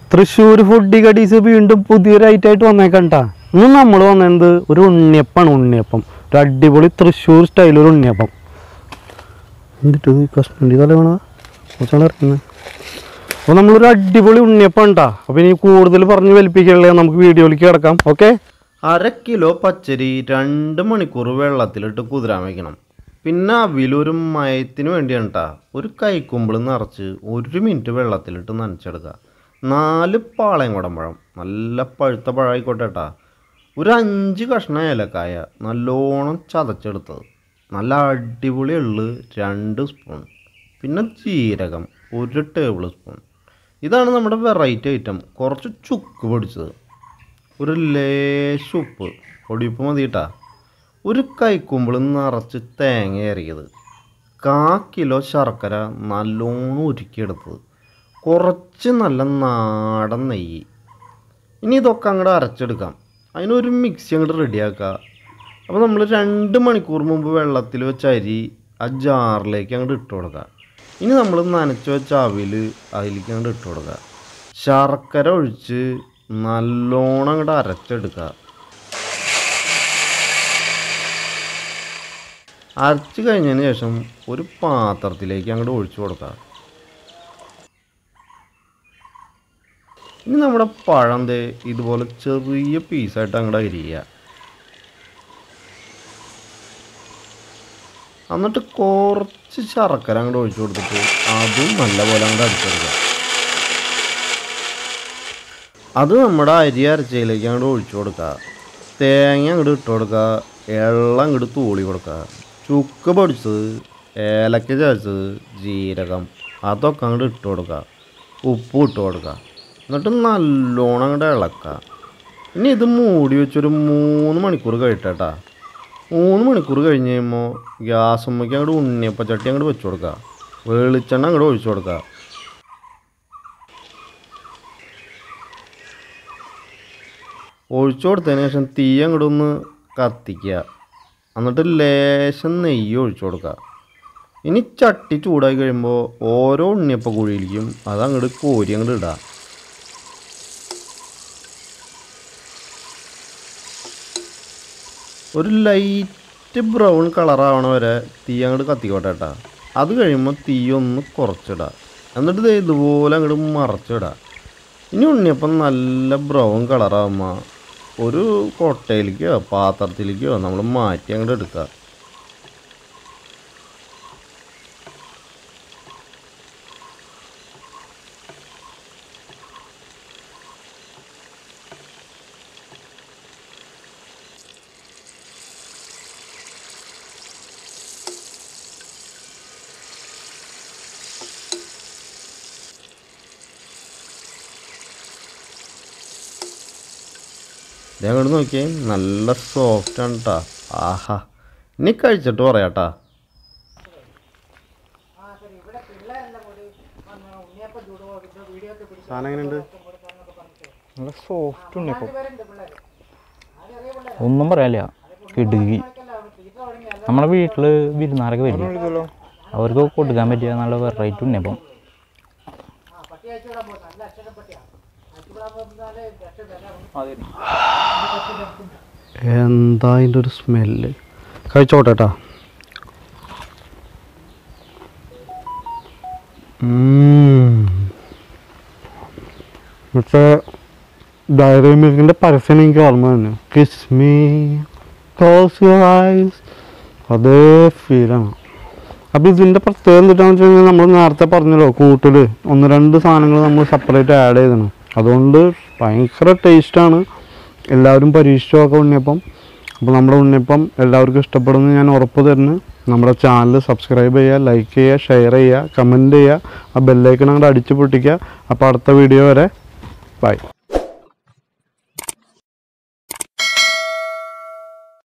Thrissur foodie കടീസ് വീണ്ടും പുതിയൊരു ഐറ്റായിട്ട് വന്നേക്കണ്ട ഇന്ന് നമ്മൾ വന്നത് ഒരു ഉണ്ണിയപ്പാണ് ഉണ്ണിയപ്പം ഒരു അടിപൊളി തൃശ്ശൂർ സ്റ്റൈൽ ഒരു ഉണ്ണിയപ്പം എന്നിട്ട് കശ്മീരി തലവേണ കുറച്ചാണ് ഇറക്കുന്നത് അപ്പോൾ നമ്മളൊരു അടിപൊളി ഉണ്ണിയപ്പം ഉണ്ടാ അപ്പോൾ ഇനി കൂടുതൽ പറഞ്ഞ് വലിപ്പിക്കാനുള്ള നമുക്ക് വീഡിയോയിലേക്ക് കിടക്കാം ഓക്കെ അര കിലോ പച്ചരി രണ്ട് മണിക്കൂർ വെള്ളത്തിലിട്ട് കുതിരാൻ വയ്ക്കണം പിന്നെ അവിലൊരു മയത്തിന് വേണ്ടിയാണ് കേട്ടോ ഒരു കൈക്കുമ്പിൾ നിറച്ച് ഒരു മിനിറ്റ് വെള്ളത്തിലിട്ട് നനച്ചെടുക്കുക നാല് പാളയം കുടമ്പഴം നല്ല പഴുത്ത പഴമായിക്കോട്ടെ കേട്ടാ ഒരു അഞ്ച് കഷ്ണം ഏലക്കായ നല്ലോണം ചതച്ചെടുത്തത് നല്ല അടിപൊളി എള്ള് രണ്ട് സ്പൂൺ പിന്നെ ജീരകം ഒരു ടേബിൾ സ്പൂൺ ഇതാണ് നമ്മുടെ വെറൈറ്റി ഐറ്റം കുറച്ച് ചുക്ക് പൊടിച്ചത് ഒരു ലേശം ഉപ്പ് പൊടിയുപ്പ് മതി കേട്ടാ ഒരു കൈക്കുമ്പിൾ നിറച്ച് തേങ്ങ ഇറക്കിയത് കാ കിലോ ശർക്കര നല്ലോണം ഉരുക്കിയെടുത്തത് കുറച്ച് നല്ല നാടൻ നെയ്യ് ഇനി ഇതൊക്കെ അങ്ങോട്ട് അരച്ചെടുക്കാം അതിനൊരു മിക്സി അങ്ങോട്ട് റെഡിയാക്കുക അപ്പോൾ നമ്മൾ രണ്ട് മണിക്കൂർ മുമ്പ് വെള്ളത്തിൽ വെച്ച അരി ആ ജാറിലേക്ക് അങ്ങോട്ട് ഇട്ട് കൊടുക്കുക ഇനി നമ്മൾ നനച്ച് വെച്ച അവിൽ അതിലേക്ക് അങ്ങോട്ട് ഇട്ട് കൊടുക്കുക ശർക്കര ഒഴിച്ച് നല്ലോണം അങ്ങോട്ട് അരച്ചെടുക്കുക അരച്ച് കഴിഞ്ഞതിന് ശേഷം ഒരു പാത്രത്തിലേക്ക് അങ്ങോട്ട് ഒഴിച്ചു കൊടുക്കുക ഇനി നമ്മുടെ പഴം ദേ ഇതുപോലെ ചെറിയ പീസായിട്ട് അങ്ങോട്ട് അരിയുക എന്നിട്ട് കുറച്ച് ശർക്കര അങ്ങോട്ട് ഒഴിച്ചു കൊടുത്തിട്ട് അതും നല്ലപോലെ അങ്ങോട്ട് അടിച്ചെടുക്കുക അത് നമ്മുടെ അരി അരച്ചയിലേക്ക് അങ്ങോട്ട് ഒഴിച്ചു കൊടുക്കുക തേങ്ങ അങ്ങോട്ട് ഇട്ട് കൊടുക്കുക എള്ളം അങ്ങോട്ട് തൂളി കൊടുക്കുക ചുക്ക് പൊടിച്ചത് ഏലക്ക ചതച്ചത് ജീരകം അതൊക്കെ അങ്ങോട്ട് ഇട്ട് കൊടുക്കുക ഉപ്പ് ഇട്ട് കൊടുക്കുക എന്നിട്ട് നല്ലോണം അങ്ങോട്ട് ഇളക്കുക ഇനി ഇത് മൂടി വെച്ചൊരു മൂന്ന് മണിക്കൂർ കഴിട്ടേട്ടാ മൂന്ന് മണിക്കൂർ കഴിഞ്ഞ് കഴിയുമ്പോൾ ഗ്യാസുമ്മയ്ക്ക് അങ്ങോട്ട് ഉണ്ണിയപ്പച്ചട്ടി അങ്ങോട്ട് വെച്ച് കൊടുക്കുക വെളിച്ചെണ്ണ അങ്ങോട്ട് ഒഴിച്ചു കൊടുക്കുക ഒഴിച്ചു കൊടുത്തതിന് ശേഷം തീ അങ്ങോട്ട് ഒന്ന് കത്തിക്കുക എന്നിട്ട് ലേശം നെയ്യ് ഒഴിച്ചു കൊടുക്കുക ഇനി ചട്ടി ചൂടായി കഴിയുമ്പോൾ ഓരോ ഉണ്ണിയപ്പ കുഴിയിലേക്കും അത് അങ്ങോട്ട് കോരി അങ്ങോട്ട് ഇടുക ഒരു ലൈറ്റ് ബ്രൗൺ കളറാവണ വരെ തീ അങ്ങോട്ട് കത്തിക്കോട്ടെ കേട്ടാ അത് കഴിയുമ്പോൾ തീ ഒന്ന് കുറച്ചിടുക എന്നിട്ട് ദേ ഇതുപോലെ അങ്ങോട്ട് മറച്ചിടുക ഇനി ഉണ്ണിയപ്പം നല്ല ബ്രൗൺ കളറാകുമ്പോൾ ഒരു കൊട്ടയിലേക്കോ പാത്രത്തിലേക്കോ നമ്മൾ മാറ്റി അങ്ങോട്ട് എടുക്കുക ഇതേ അങ്ങോട്ട് നോക്കിയേ നല്ല സോഫ്റ്റ് ആണ് കേട്ടാ ആഹാ ഇനി കഴിച്ചിട്ട് പറയാട്ടാ സാധനം എങ്ങനെയുണ്ട് നല്ല സോഫ്റ്റ് ഉണ്ണിയപ്പം ഒന്നും പറയാനില്ല കിടുകി നമ്മളെ വീട്ടിൽ വിരുന്നാരൊക്കെ വരും അവർക്ക് കൊടുക്കാൻ പറ്റിയ നല്ല വെറൈറ്റി ഉണ്ണിയപ്പം എന്താ അതിൻ്റെ ഒരു സ്മെല്ല് കഴിച്ചോട്ടെ കേട്ടാ മറ്റേ ഡയറി മിൽക്കിൻ്റെ പരസ്യം എനിക്ക് ഓർമ്മ തന്നെ kiss me close your eyes അതേ ഫീലാണ് അപ്പോൾ ഇതിൻ്റെ പ്രത്യേകത എന്താണെന്ന് വെച്ച് കഴിഞ്ഞാൽ നമ്മൾ നേരത്തെ പറഞ്ഞല്ലോ കൂട്ടിൽ ഒന്ന് രണ്ട് സാധനങ്ങൾ നമ്മൾ സെപ്പറേറ്റ് ആഡ് ചെയ്തണം അതുകൊണ്ട് ഭയങ്കര ടേസ്റ്റാണ് എല്ലാവരും പരീക്ഷിച്ചു നോക്കാം ഉണ്ണിയപ്പം അപ്പോൾ നമ്മുടെ ഉണ്ണിയപ്പം എല്ലാവർക്കും ഇഷ്ടപ്പെടുമെന്ന് ഞാൻ ഉറപ്പ് തരുന്നു നമ്മുടെ ചാനൽ സബ്സ്ക്രൈബ് ചെയ്യുക ലൈക്ക് ചെയ്യുക ഷെയർ ചെയ്യുക കമൻറ്റ് ചെയ്യുക ആ ബെല്ലൈക്കൺ അങ്ങോട്ട് അടിച്ചു പൊട്ടിക്കുക അപ്പോൾ അടുത്ത വീഡിയോ വരെ ബൈ